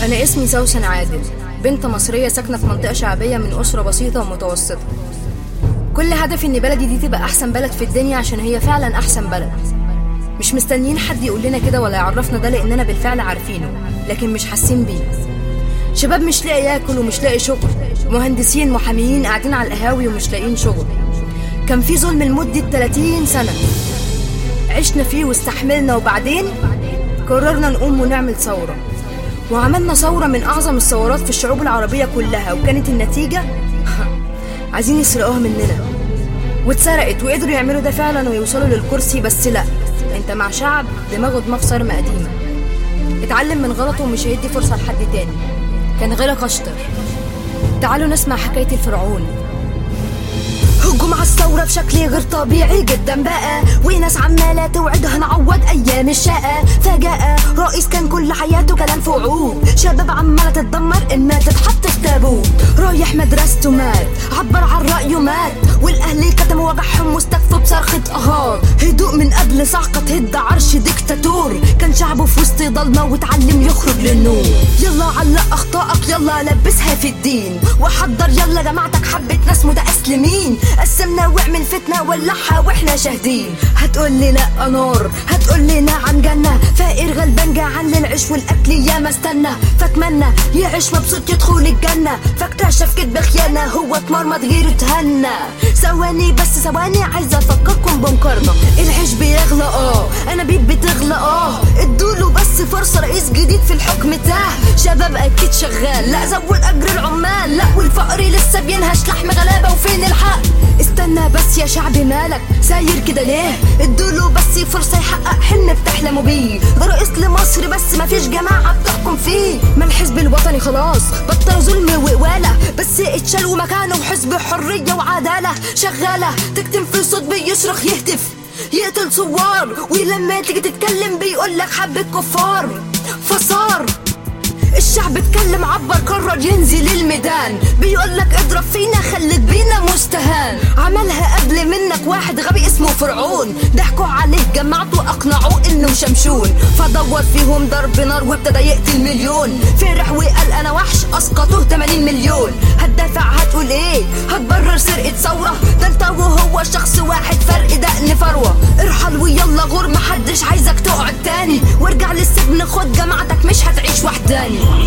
أنا اسمي سوسن عادل بنت مصرية ساكنة في منطقة شعبية من أسرة بسيطة ومتوسطة كل هدفي إن بلدي دي تبقى أحسن بلد في الدنيا عشان هي فعلا أحسن بلد مش مستنيين حد يقول لنا كده ولا يعرفنا ده لأننا بالفعل عارفينه لكن مش حاسين بيه شباب مش لاقي ياكل ومش لاقي شغل مهندسين محاميين قاعدين على القهاوي ومش لاقيين شغل كان في ظلم لمدة 30 سنة عشنا فيه واستحملنا وبعدين قررنا نقوم ونعمل ثورة وعملنا ثورة من أعظم الثورات في الشعوب العربية كلها وكانت النتيجة عايزين يسرقوها مننا واتسرقت وقدروا يعملوا ده فعلا ويوصلوا للكرسي بس لا انت مع شعب دماغه دماغ صارمة قديمة اتعلم من غلطه ومش هيدي فرصة لحد تاني كان غيرك أشطر تعالوا نسمع حكاية الفرعون هجوم على الثورة بشكل غير طبيعي جدا بقى وناس عمالة توعدها نعوض أيام الشقة فجأة رئيس كان كل حياته كلام في وعود شباب عمالة تتدمر إنها تتحط في تابوت رايح مدرسته مات عبر عن رأيه مات والأهل كتموا وجعهم واستكفوا بصرخة أهات هدوء من قبل صعقة هد عرش ديكتاتور كان شعبه في وسط ضلمة واتعلم يخرج للنور يلا علق أخطائك يلا لبسها في الدين وحضر يلا جماعتك حبة ناس متأسلمين قسمنا واعمل فتنة ولعها واحنا شاهدين هتقول لي لا نار هتقول لي نعم جنة فقير غلبان جعان للعيش والاكل يا ما استنى فاتمنى يعيش مبسوط يدخل الجنة فاكتشف كدب خيانة هو اتمرمط غير اتهنى ثواني بس ثواني عايزة افكركم بمقارنة العيش بيغلى اه انا بيت بتغلى اه ادوله بس فرصة رئيس جديد في الحكم تاه شباب اكيد شغال لا زود اجر العمال لا والفقر لسه بينهش لحم غلابة وفين الحق استنى بس يا شعب مالك ساير كده ليه ادوله بس فرصة يحقق حلم بتحلموا بيه ده رئيس لمصر بس مفيش جماعة بتحكم فيه ما الحزب الوطني خلاص بطل ظلم وقوالة بس اتشال ومكانه حزب حرية وعدالة شغالة تكتم في صوت بيصرخ يهتف يقتل ثوار ولما تيجي تتكلم بيقولك حبة كفار فصار الشعب اتكلم عبر قرر ينزل الميدان بيقولك اضرب فينا خلت بينا مستهان عملها قبل منك واحد غبي اسمه فرعون ضحكوا عليه جماعته اقنعوه انه شمشون فدور فيهم ضرب نار وابتدى يقتل مليون فرح وقال انا وحش اسقطوه 80 مليون هتدافع هتقول ايه هتبرر سرقة ثورة ده انت وهو شخص واحد فرق دقن فروة ارحل ويلا غور محدش عايزك تقعد تاني وارجع للسجن خد جماعتك مش هتعيش وحداني